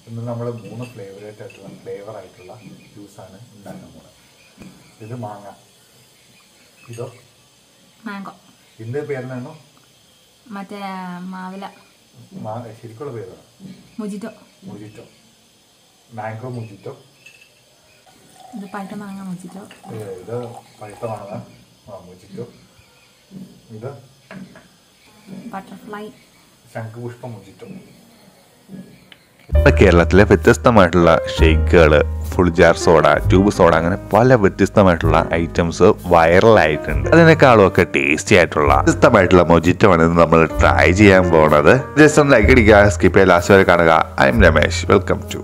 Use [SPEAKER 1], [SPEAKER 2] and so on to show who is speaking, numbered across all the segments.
[SPEAKER 1] ഇന്ന് നമ്മൾ മൂന്ന് ഫ്ലേവറേറ്റ് ആയിട്ടുള്ള ഫ്ലേവർ ആയിട്ടുള്ള ജ്യൂസാണ് ഉണ്ടാക്കാൻ പോകുന്നത് ഇത് മാങ്ങ ഇതോ
[SPEAKER 2] മാംഗോ
[SPEAKER 1] ഇതിൻ്റെ പേരിനാണോ
[SPEAKER 2] മറ്റേ മാവില
[SPEAKER 1] മാ ശരിക്കുള്ള പേരാണ്
[SPEAKER 2] മുജിറ്റോ
[SPEAKER 1] മുജിറ്റോ മാംഗോ മുജിറ്റോ
[SPEAKER 2] ഇത് പഴുത്ത മാങ്ങ മുജിറ്റോ
[SPEAKER 1] ഇത് പഴുത്ത മാങ്ങ ആ മുജിറ്റോ ഇത്
[SPEAKER 2] ബട്ടർഫ്ലൈ
[SPEAKER 1] ശംഖുപുഷ്പ മുജിറ്റോ
[SPEAKER 3] നമ്മുടെ കേരളത്തിലെ വ്യത്യസ്തമായിട്ടുള്ള ഷേക്കുകൾ full jar soda tube soda അങ്ങനെ പല വ്യത്യസ്തമായിട്ടുള്ള ഐറ്റംസ് വൈറലായിട്ടുണ്ട് അതിനേക്കാളും ഒക്കെ ടേസ്റ്റി ആയിട്ടുള്ള വ്യത്യസ്തമായിട്ടുള്ള മൊജിറ്റോ ആണ് ഇന്ന് നമ്മൾ ട്രൈ ചെയ്യാൻ പോകുന്നത് ജസ്റ്റ് ഒന്ന് ലൈക്ക് അടിക്കുക സ്കിപ്പ് ചെയ്യാൻ ലാസ്റ്റ് വരെ കാണുക I am Ramesh welcome to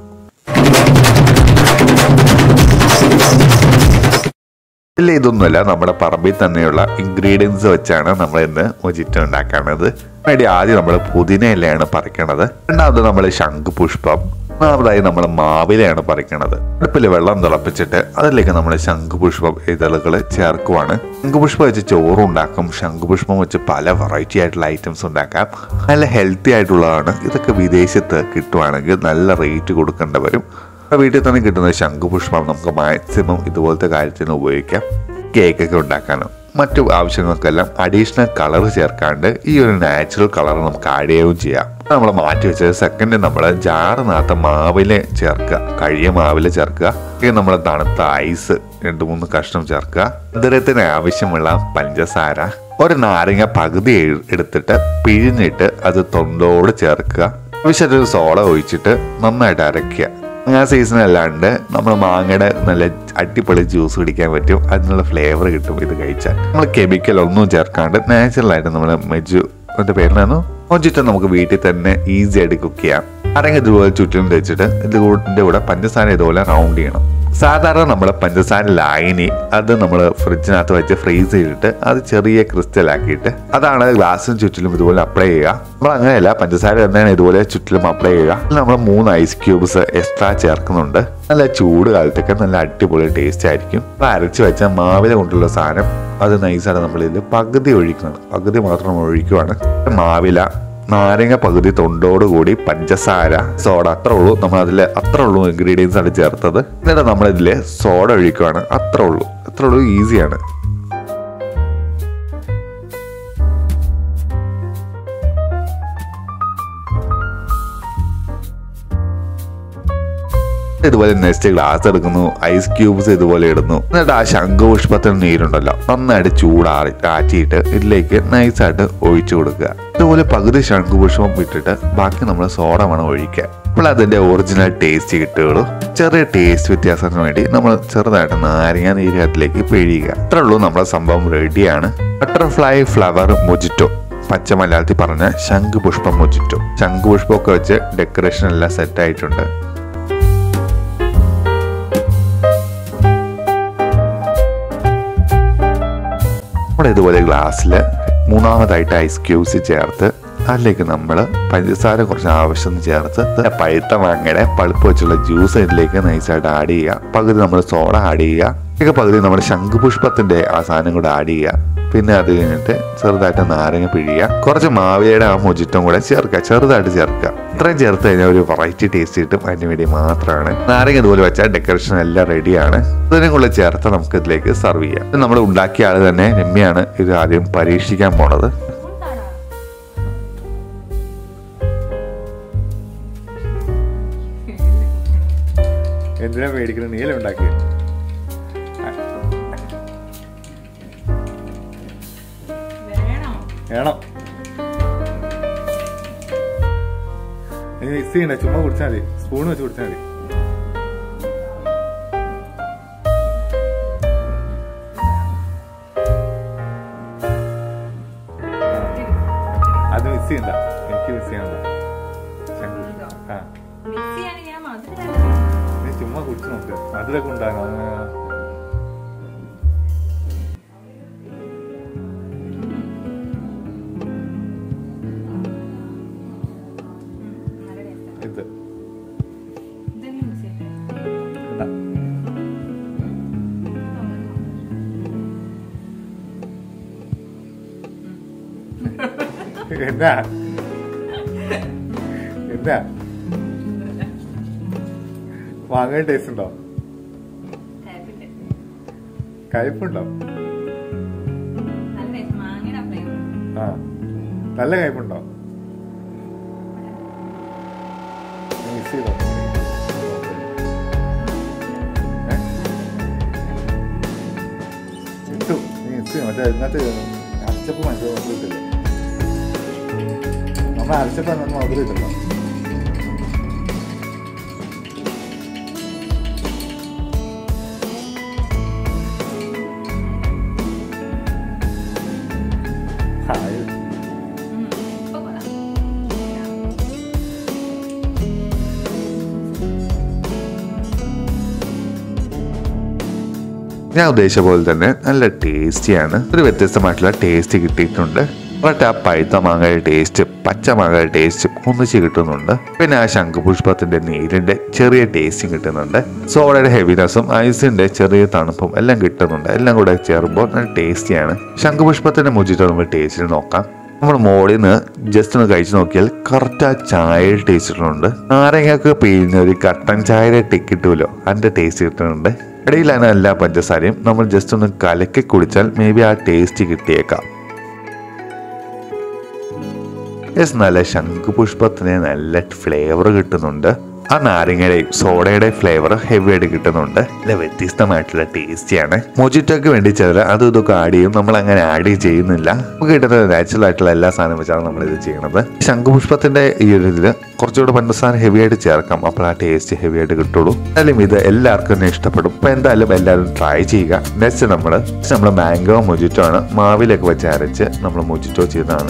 [SPEAKER 3] ഇല്ല ഇതൊന്നുമല്ല നമ്മുടെ പറമ്പിൽ തന്നെയുള്ള ഇൻഗ്രീഡിയൻസ് വെച്ചാണ് നമ്മൾ ഇന്ന് മൊജിറ്റോ ഉണ്ടാക്കുന്നത് വേണ്ടി ആദ്യം നമ്മൾ പുതിന ഇലയാണ് പറിക്കണത് രണ്ടാമത് നമ്മൾ ശംഖുപുഷ്പം മൂന്നാമതായി നമ്മൾ മാവിലയാണ് പറിക്കണത് അടുപ്പിൽ വെള്ളം തിളപ്പിച്ചിട്ട് അതിലേക്ക് നമ്മൾ ശംഖുപുഷ്പം ഇതളുകൾ ചേർക്കുവാണ് ശംഖുപുഷ്പം വെച്ച് ചോറ് ഉണ്ടാക്കും ശംഖുപുഷ്പം വെച്ച് പല വെറൈറ്റി ആയിട്ടുള്ള ഐറ്റംസ് ഉണ്ടാക്കാം നല്ല ഹെൽത്തി ആയിട്ടുള്ളതാണ് ഇതൊക്കെ വിദേശത്ത് കിട്ടുവാണെങ്കിൽ നല്ല റേറ്റ് കൊടുക്കേണ്ടി വരും അപ്പോൾ വീട്ടിൽ തന്നെ കിട്ടുന്ന ശംഖുപുഷ്പം നമുക്ക് മാക്സിമം ഇതുപോലത്തെ കാര്യത്തിന് ഉപയോഗിക്കാം കേക്കൊക്കെ ഉണ്ടാക്കാനും മറ്റു ആവശ്യങ്ങൾക്കെല്ലാം അഡീഷണൽ കളർ ചേർക്കാണ്ട് ഈ ഒരു നാച്ചുറൽ കളർ നമുക്ക് ആഡ് ചെയ്യുകയും ചെയ്യാം നമ്മൾ മാറ്റി വെച്ചത് സെക്കൻഡ് നമ്മൾ ജാറിനകത്ത് മാവിലെ ചേർക്കുക കഴിയ മാവിലെ ചേർക്കുക ഇത് നമ്മൾ തണുത്ത ഐസ് രണ്ട് മൂന്ന് കഷ്ണം ചേർക്കുക മധുരത്തിന് ആവശ്യമുള്ള പഞ്ചസാര ഒരു നാരങ്ങ പകുതി എ- എടുത്തിട്ട് പിഴിഞ്ഞിട്ട് അത് തൊണ്ടോട് ചേർക്കുക ആവശ്യമായിട്ടൊരു സോഡ ഒഴിച്ചിട്ട് നന്നായിട്ട് അരയ്ക്കുക മാങ്ങ സീസൺ അല്ലാണ്ട് നമ്മൾ മാങ്ങയുടെ നല്ല അടിപൊളി ജ്യൂസ് കുടിക്കാൻ പറ്റും അതിനുള്ള ഫ്ലേവർ കിട്ടും ഇത് കഴിച്ചാൽ നമ്മൾ കെമിക്കൽ ഒന്നും ചേർക്കാണ്ട് നാച്ചുറൽ ആയിട്ട് നമ്മൾ മെജു അതിന്റെ പേരിലാണോ മൊജിറ്റോ നമുക്ക് വീട്ടിൽ തന്നെ ഈസി ആയിട്ട് കുക്ക് ചെയ്യാം അരങ്ങ ഇതുപോലെ ചുറ്റിലും വെച്ചിട്ട് ഇത് ഇതിന്റെ കൂടെ പഞ്ചസാര ഇതുപോലെ റൗണ്ട് ചെയ്യണം സാധാരണ നമ്മൾ പഞ്ചസാര ലായനി അത് നമ്മൾ ഫ്രിഡ്ജിനകത്ത് വെച്ച് ഫ്രീസ് ചെയ്തിട്ട് അത് ചെറിയ ക്രിസ്റ്റൽ ആക്കിയിട്ട് അതാണ് ഗ്ലാസിന് ചുറ്റിലും ഇതുപോലെ അപ്ലൈ ചെയ്യുക നമ്മൾ അങ്ങനെയല്ല പഞ്ചസാര തന്നെയാണ് ഇതുപോലെ ചുറ്റിലും അപ്ലൈ ചെയ്യുക അതിൽ നമ്മൾ മൂന്ന് ഐസ് ക്യൂബ്സ് എക്സ്ട്രാ ചേർക്കുന്നുണ്ട് നല്ല ചൂട് കാലത്തൊക്കെ നല്ല അടിപൊളി ടേസ്റ്റ് ആയിരിക്കും അപ്പോൾ അരച്ച് വെച്ച മാവില കൊണ്ടുള്ള സാധനം അത് നൈസാണ് നമ്മൾ ഇതിൽ പകുതി ഒഴിക്കുന്നത് പകുതി മാത്രം ഒഴിക്കുവാണ് മാവില നാരങ്ങ പകുതി തൊണ്ടോടുകൂടി പഞ്ചസാര സോഡ അത്ര ഉള്ളൂ നമ്മൾ അതിൽ അത്ര ഉള്ളൂ ഇൻഗ്രീഡിയൻസ് ആണ് ചേർത്തത് എന്നിട്ട് നമ്മൾ ഇതിൽ സോഡ ഒഴിക്കുവാണ് അത്ര ഉള്ളൂ അത്ര ഉള്ളൂ ഈസിയാണ് ഇതുപോലെ നെക്സ്റ്റ് ഗ്ലാസ് എടുക്കുന്നു ഐസ് ക്യൂബ്സ് ഇതുപോലെ ഇടുന്നു എന്നിട്ട് ആ ശംഖുപുഷ്പത്തിന് നീരുണ്ടല്ലോ നന്നായിട്ട് ചൂടാറി കാറ്റിയിട്ട് ഇതിലേക്ക് നൈസായിട്ട് ഒഴിച്ചു കൊടുക്കുക ഇതുപോലെ പകുതി ശംഖുപുഷ്പം ഇട്ടിട്ട് ബാക്കി നമ്മൾ സോഡ വേണം ഒഴിക്കാൻ അപ്പോൾ അതിന്റെ ഒറിജിനൽ ടേസ്റ്റ് കിട്ടുകയുള്ളൂ ചെറിയ ടേസ്റ്റ് വ്യത്യാസത്തിന് വേണ്ടി നമ്മൾ ചെറുതായിട്ട് നാരങ്ങ നീര് അതിലേക്ക് പിഴിയുക അത്രേ ഉള്ളൂ നമ്മുടെ സംഭവം റെഡിയാണ് ബട്ടർഫ്ലൈ ഫ്ലവർ മൊജിറ്റോ പച്ച മലയാളത്തിൽ പറഞ്ഞ ശംഖുപുഷ്പം മൊജിറ്റോ ശംഖുപുഷ്പമൊക്കെ വെച്ച് ഡെക്കറേഷൻ എല്ലാം സെറ്റ് ആയിട്ടുണ്ട് നമ്മുടെ ഇതുപോലെ ഗ്ലാസ്സിൽ മൂന്നാമതായിട്ട് ഐസ് ക്യൂബ്സ് ചേർത്ത് അതിലേക്ക് നമ്മൾ പഞ്ചസാര കുറച്ച് ആവശ്യം ചേർത്ത് പഴുത്ത മാങ്ങയുടെ പഴുപ്പ് വെച്ചുള്ള ജ്യൂസ് ഇതിലേക്ക് നൈസായിട്ട് ആഡ് ചെയ്യുക പകുതി നമ്മൾ സോഡ ആഡ് ചെയ്യുക ഒക്കെ പകുതി നമ്മുടെ ശംഖുപുഷ്പത്തിന്റെ ആ സാധനം കൂടെ ആഡ് ചെയ്യുക പിന്നെ അത് കഴിഞ്ഞിട്ട് ചെറുതായിട്ട് നാരങ്ങ പിഴിയുക കുറച്ച് മാവിയുടെ ആ മൊജിറ്റും കൂടെ ചേർക്കുക ചെറുതായിട്ട് ചേർക്കുക ഇത്രയും ചേർത്ത് കഴിഞ്ഞാൽ ഒരു വെറൈറ്റി ടേസ്റ്റ് കിട്ടും അതിന് വേണ്ടി മാത്രമാണ് നാരങ്ങ ഇതുപോലെ വെച്ചാൽ ഡെക്കറേഷൻ എല്ലാം റെഡിയാണ് ഇതിനും കൂടെ ചേർത്ത് നമുക്ക് ഇതിലേക്ക് സെർവ് ചെയ്യാം ഇത് നമ്മൾ ഉണ്ടാക്കിയ ആൾ തന്നെ രമ്യാണ് ഇത് ആദ്യം പരീക്ഷിക്കാൻ പോണത്
[SPEAKER 1] എന്തിനാ മേടിക്കുന്നത് നീല ഉണ്ടാക്കിയത് വേണം ഇനി മിക്സ് ചെയ്യണ്ട ചുമ്മാ കുടിച്ചാൽ മതി സ്പൂൺ വെച്ച് കുടിച്ചാൽ മതി അത് മിക്സ് ചെയ്യണ്ട എനിക്ക് മിക്സ് ചെയ്യണ്ട ആ നീ ചുമ്മാ കുടിച്ചു നോക്ക് മധുരൊക്കെ ഉണ്ടാകണം ഇത് ഇതാ. എന്നാ എന്നാ മാങ്ങ ടേസ്റ്റ് ഉണ്ടോ
[SPEAKER 2] ടേപ്പിട്ട്
[SPEAKER 1] കയ്പുണ്ടോ
[SPEAKER 2] നല്ല ടേസ്റ്റ് മാങ്ങയുടെ ഫ്ലേവർ
[SPEAKER 1] ആ നല്ല കയ്പുണ്ടോ മിക്സ് ചെയ്തോ ഏ? ഇട്ടു നീ മിക്സ് ചെയ്യണം മറ്റേ ഇതിനകത്ത് അരച്ചപ്പ് മറ്റേ മധുരം ഇട്ടില്ലേ നമ്മൾ അരച്ചപ്പ് അതിനകത്ത് മധുരം ഇട്ടല്ലോ ഹായ്
[SPEAKER 2] ഇപ്പൊ കൊള്ളാം
[SPEAKER 3] ഞാൻ ഉദ്ദേശിച്ച പോലെ തന്നെ നല്ല ടേസ്റ്റിയാണ് ഒരു വ്യത്യസ്തമായിട്ടുള്ള ടേസ്റ്റ് കിട്ടിയിട്ടുണ്ട് ബട്ട് ആ പഴുത്ത മാങ്ങയുടെ ടേസ്റ്റ് പച്ച മാങ്ങയുടെ ടേസ്റ്റ് ഒന്നിച്ച് കിട്ടുന്നുണ്ട് പിന്നെ ആ ശംഖുപുഷ്പത്തിന്റെ നീരിന്റെ ചെറിയ ടേസ്റ്റും കിട്ടുന്നുണ്ട് സോഡയുടെ ഹെവിനെസ്സും ഐസിന്റെ ചെറിയ തണുപ്പും എല്ലാം കിട്ടുന്നുണ്ട് എല്ലാം കൂടെ ചേരുമ്പോൾ നല്ല ടേസ്റ്റിയാണ് ശംഖുപുഷ്പത്തിന്റെ മുജിറ്റോ നമ്മൾ ടേസ്റ്റിൽ നോക്കാം നമ്മൾ മോളിൽ നിന്ന് ജസ്റ്റ് ഒന്ന് കഴിച്ചു നോക്കിയാൽ കറക്റ്റ് ആ ചായയുടെ ടേസ്റ്റ് ഉണ്ട് നാരങ്ങയൊക്കെ പിഴിഞ്ഞ ഒരു കട്ടൻ ചായയുടെ ടിക്ക് കിട്ടുമല്ലോ അതിന്റെ ടേസ്റ്റ് കിട്ടുന്നുണ്ട് ഇടയിലാണ് എല്ലാ പഞ്ചസാരയും നമ്മൾ ജസ്റ്റ് ഒന്ന് കലക്കി കുടിച്ചാൽ മേ ബി ആ ടേസ്റ്റ് കിട്ടിയേക്കാം യെസ് നല്ല ശംഖുപുഷ്പത്തിന് നല്ല ഫ്ലേവർ കിട്ടുന്നുണ്ട് ആ നാരങ്ങയുടെയും സോഡയുടെ ഫ്ലേവർ ഹെവി ആയിട്ട് കിട്ടുന്നുണ്ട് നല്ല വ്യത്യസ്തമായിട്ടുള്ള ടേസ്റ്റിയാണ് മൊജിറ്റോക്ക് വേണ്ടി ചില അതും ഇതൊക്കെ ആഡ് ചെയ്യും നമ്മൾ അങ്ങനെ ആഡ് ചെയ്യുന്നില്ല നമുക്ക് കിട്ടുന്ന നാച്ചുറൽ ആയിട്ടുള്ള എല്ലാ സാധനം വെച്ചാണ് നമ്മൾ ഇത് ചെയ്യുന്നത് ശംഖുപുഷ്പത്തിന്റെ ഈ ഒരു ഇതിൽ കുറച്ചുകൂടെ പഞ്ചസാര ഹെവി ആയിട്ട് ചേർക്കാം അപ്പോൾ ആ ടേസ്റ്റ് ഹെവി ആയിട്ട് കിട്ടുള്ളൂ എന്തായാലും ഇത് എല്ലാവർക്കും തന്നെ ഇഷ്ടപ്പെടും അപ്പൊ എന്തായാലും എല്ലാവരും ട്രൈ ചെയ്യുക നെക്സ്റ്റ് നമ്മൾ നമ്മൾ മാംഗോ മൊജിറ്റോ ആണ് മാവിലൊക്കെ വെച്ച് അരച്ച് നമ്മൾ മൊജിറ്റോ ചെയ്തതാണ്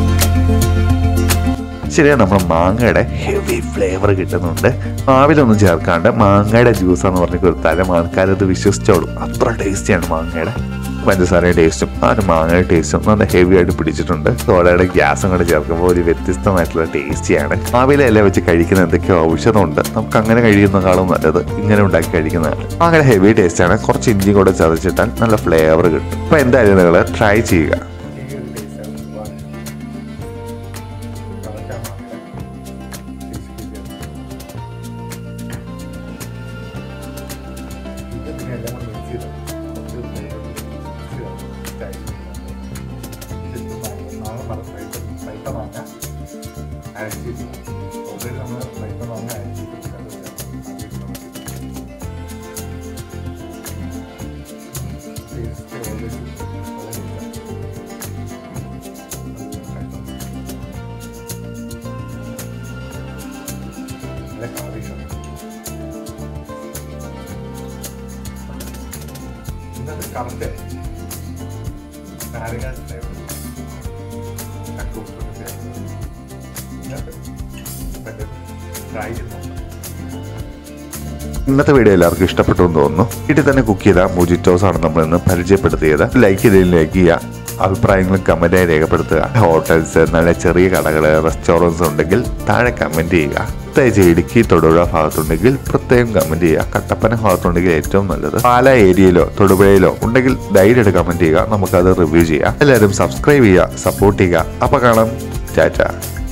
[SPEAKER 3] ശരിയാണ് നമ്മൾ മാങ്ങയുടെ ഹെവി ഫ്ലേവർ കിട്ടുന്നുണ്ട് മാവിലൊന്നും ചേർക്കാണ്ട് മാങ്ങയുടെ ജ്യൂസാന്ന് പറഞ്ഞ് കൊടുത്താലും ആൾക്കാരത് വിശ്വസിച്ചോളും അത്ര ടേസ്റ്റിയാണ് മാങ്ങയുടെ പഞ്ചസാരയുടെ ടേസ്റ്റും ആ ഒരു മാങ്ങയുടെ ടേസ്റ്റും നല്ല ഹെവി ആയിട്ട് പിടിച്ചിട്ടുണ്ട് സോഡയുടെ ഗ്യാസും കൂടെ ചേർക്കുമ്പോൾ ഒരു വ്യത്യസ്തമായിട്ടുള്ള ടേസ്റ്റിയാണ് മാവിലെ ഇല വെച്ച് കഴിക്കുന്ന എന്തൊക്കെയോ ഔഷധമുണ്ട് നമുക്ക് അങ്ങനെ കഴിക്കുന്നതിനേക്കാളും നല്ലത് ഇങ്ങനെ ഉണ്ടാക്കി കഴിക്കുന്നതാണ് മാങ്ങയുടെ ഹെവി ടേസ്റ്റാണ് കുറച്ച് ഇഞ്ചി കൂടെ ചതച്ചിട്ടാൽ നല്ല ഫ്ലേവർ കിട്ടും അപ്പോൾ എന്തായാലും നിങ്ങൾ ട്രൈ ചെയ്യുക
[SPEAKER 1] ഈ ഒരു ടേസ്റ്റ് ആണ് ഒരുപാട് കറക്റ്റാണ് മാങ്ങയുടെ ടേസ്റ്റ് ഇത് പിന്നെ എല്ലാം കൂടെ മിക്സ് ചെയ്ത് കുറച്ച് ഫ്ലേവർ മിക്സ് ചെയ്ത് ടൈറ്റ് ശരിക്കും മാങ്ങ മാങ്ങ പറ- പഴുത്ത പഴുത്ത മാങ്ങ അരച്ചിട്ട് ഓൾറെഡി നമ്മൾ പഴുത്ത മാങ്ങ അരച്ചിട്ട് ടേസ്റ്റ് ഓൾറെഡി വളരെ ഇതാണ് നല്ല കാവിഷാണ് ഇന്നത്തെ കറക്റ്റ് നാരങ്ങ ഫ്ലേവർ ഇന്നത്തെ ട്രൈ ചെയ്ത് നോക്കാം
[SPEAKER 3] ഇന്നത്തെ വീഡിയോ എല്ലാവർക്കും ഇഷ്ടപ്പെട്ടു എന്ന് തോന്നുന്നു വീട്ടിൽ തന്നെ കുക്ക് ചെയ്ത മുജിറ്റോസ് ആണ് നമ്മൾ ഇന്ന് പരിചയപ്പെടുത്തിയത് ലൈക്ക് ചെയ്തതിൽ ലൈക്ക് ചെയ്യുക അഭിപ്രായങ്ങളും കമന്റായി രേഖപ്പെടുത്തുക ഹോട്ടൽസ് നല്ല ചെറിയ കടകൾ റെസ്റ്റോറൻറ്റ്സ് ഉണ്ടെങ്കിൽ താഴെ കമന്റ് ചെയ്യുക പ്രത്യേകിച്ച് ഇടുക്കി തൊടുപുഴ ഭാഗത്തുണ്ടെങ്കിൽ പ്രത്യേകം കമന്റ് ചെയ്യുക കട്ടപ്പന ഭാഗത്തുണ്ടെങ്കിൽ ഏറ്റവും നല്ലത് പാല ഏരിയയിലോ തൊടുപുഴയിലോ ഉണ്ടെങ്കിൽ ധൈര്യമായിട്ട് കമന്റ് ചെയ്യുക നമുക്കത് റിവ്യൂ ചെയ്യാം എല്ലാവരും സബ്സ്ക്രൈബ് ചെയ്യുക സപ്പോർട്ട് ചെയ്യുക അപ്പൊ കാണാം ടാറ്റ